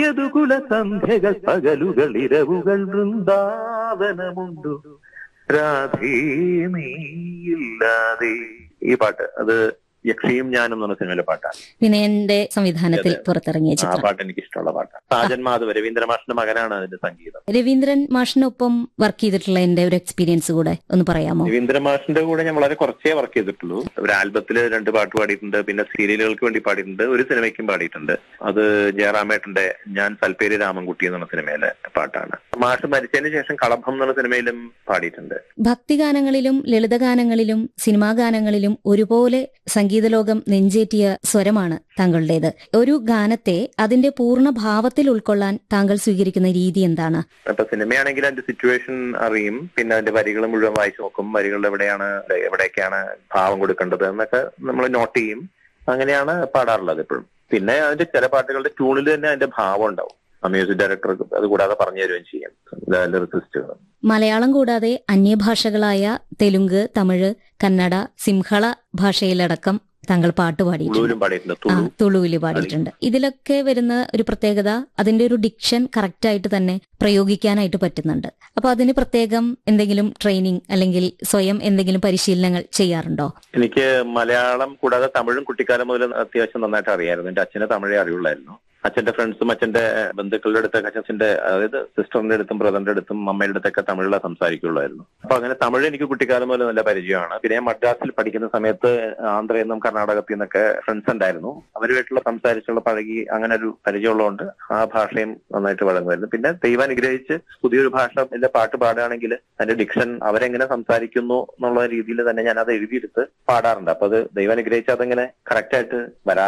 യദുകുല സന്ധ്യകൾ പകലുകൾ ഇരവുകൾ വൃന്ദാവനമുണ്ടു രാധേ നീയില്ലാതെ ഈ പാട്ട് അത് യക്ഷിയും ഞാനും എന്ന് പറഞ്ഞ സിനിമയിലെ പാട്ടാണ് വിനയന്റെ സംവിധാനത്തിൽ അതെ. പുറത്തിറങ്ങിയ ആ ചിത്രം പാട്ട് എനിക്ക് ഇഷ്ടമുള്ള പാട്ടാണ് സാജൻ മാധവ് രവീന്ദ്ര മാഷിന്റെ മകനാണ് അതിന്റെ സംഗീതം രവീന്ദ്രൻ മാഷിനൊപ്പം വർക്ക് ചെയ്തിട്ടുള്ള എന്റെ ഒരു എക്സ്പീരിയൻസ് കൂടെ ഒന്ന് പറയാമോ രവീന്ദ്ര മാഷിന്റെ കൂടെ ഞാൻ വളരെ കുറച്ചേ വർക്ക് ചെയ്തിട്ടുള്ളൂ ഒരു ആൽബത്തിൽ രണ്ട് പാട്ട് പാടിയിട്ടുണ്ട് പിന്നെ സീരിയലുകൾക്ക് വേണ്ടി പാടിയിട്ടുണ്ട് ഒരു സിനിമയ്ക്കും പാടിയിട്ടുണ്ട് അത് ജയറാമേട്ടന്റെ ഞാൻ സൽപ്പേരി രാമൻകുട്ടി എന്ന് പറഞ്ഞ സിനിമയിലെ പാട്ടാണ് മാഷ് മരിച്ചതിന് ശേഷം കളഭം എന്നുള്ള സിനിമയിലും പാടിയിട്ടുണ്ട് ഭക്തിഗാനങ്ങളിലും ലളിതഗാനങ്ങളിലും സിനിമാ ഗാനങ്ങളിലും ഒരുപോലെ സംഗീതലോകം നെഞ്ചേറ്റിയ സ്വരമാണ് താങ്കളുടേത് ഒരു ഗാനത്തെ അതിന്റെ പൂർണ്ണ ഭാവത്തിൽ ഉൾക്കൊള്ളാൻ താങ്കൾ സ്വീകരിക്കുന്ന രീതി എന്താണ് അപ്പൊ സിനിമയാണെങ്കിൽ അതിന്റെ സിറ്റുവേഷൻ അറിയും പിന്നെ അതിന്റെ വരികൾ മുഴുവൻ വായിച്ചു നോക്കും വരികൾ എവിടെയാണ് എവിടേക്കാണ് ഭാവം കൊടുക്കേണ്ടത് എന്നൊക്കെ നമ്മൾ നോട്ട് ചെയ്യും അങ്ങനെയാണ് പാടാറുള്ളത് എപ്പോഴും പിന്നെ അതിന്റെ ചില പാട്ടുകളുടെ ട്യൂണിൽ തന്നെ അതിന്റെ ഭാവം ഉണ്ടാവും ആ മ്യൂസിക് ഡയറക്ടർ അത് കൂടാതെ പറഞ്ഞു തരുകയും ചെയ്യും ലിറിസിസ്റ്റുകൾ മലയാളം കൂടാതെ അന്യഭാഷകളായ തെലുങ്ക് തമിഴ് കന്നഡ സിംഹള ഭാഷയിലടക്കം താങ്കൾ പാട്ട് പാടിയിട്ടുണ്ട് തുളുവിലും പാടിയിട്ടുണ്ട് ആ തുളു തുളുവില് പാടിയിട്ടുണ്ട് ഇതിലൊക്കെ വരുന്ന ഒരു പ്രത്യേകത അതിന്റെ ഒരു ഡിക്ഷൻ കറക്റ്റ് ആയിട്ട് തന്നെ പ്രയോഗിക്കാനായിട്ട് പറ്റുന്നുണ്ട് അപ്പൊ അതിന് പ്രത്യേകം എന്തെങ്കിലും ട്രെയിനിങ് അല്ലെങ്കിൽ സ്വയം എന്തെങ്കിലും പരിശീലനങ്ങൾ ചെയ്യാറുണ്ടോ എനിക്ക് മലയാളം കൂടാതെ തമിഴും കുട്ടിക്കാലം മുതൽ അത്യാവശ്യം നന്നായിട്ട് അറിയായിരുന്നു എന്റെ അച്ഛനെ തമിഴേ അറിയുള്ളായിരുന്നു അച്ഛന്റെ ഫ്രണ്ട്സും അച്ഛന്റെ ബന്ധുക്കളുടെ അടുത്തൊക്കെ അച്ഛന്റെ അതായത് സിസ്റ്ററിന്റെ അടുത്തും ബ്രദറിന്റെ അടുത്തും അമ്മയുടെ അടുത്തൊക്കെ തമിഴിലെ സംസാരിക്കുള്ളായിരുന്നു അപ്പൊ അങ്ങനെ തമിഴ് എനിക്ക് കുട്ടിക്കാലം മുതൽ നല്ല പരിചയമാണ് പിന്നെ ഞാൻ മദ്രാസിൽ പഠിക്കുന്ന സമയത്ത് ആന്ധ്രയിൽ നിന്നും കർണാടകത്തിൽ നിന്നൊക്കെ ഫ്രണ്ട്സ് ഉണ്ടായിരുന്നു അവരുമായിട്ടുള്ള സംസാരിച്ചുള്ള പഴകി അങ്ങനെ ഒരു പരിചയമുള്ളതുകൊണ്ട് ആ ഭാഷയും നന്നായിട്ട് വഴങ്ങുമായിരുന്നു പിന്നെ ദൈവം അനുഗ്രഹിച്ച് പുതിയൊരു ഭാഷ എന്റെ പാട്ട് പാടുകയാണെങ്കിൽ അതിന്റെ ഡിക്ഷൻ അവരെങ്ങനെ സംസാരിക്കുന്നു എന്നുള്ള രീതിയിൽ തന്നെ ഞാൻ അത് എഴുതിയെടുത്ത് പാടാറുണ്ട് അപ്പൊ അത് ദൈവം അനുഗ്രഹിച്ച് അതങ്ങനെ കറക്റ്റ് ആയിട്ട് വരാറുണ്ട്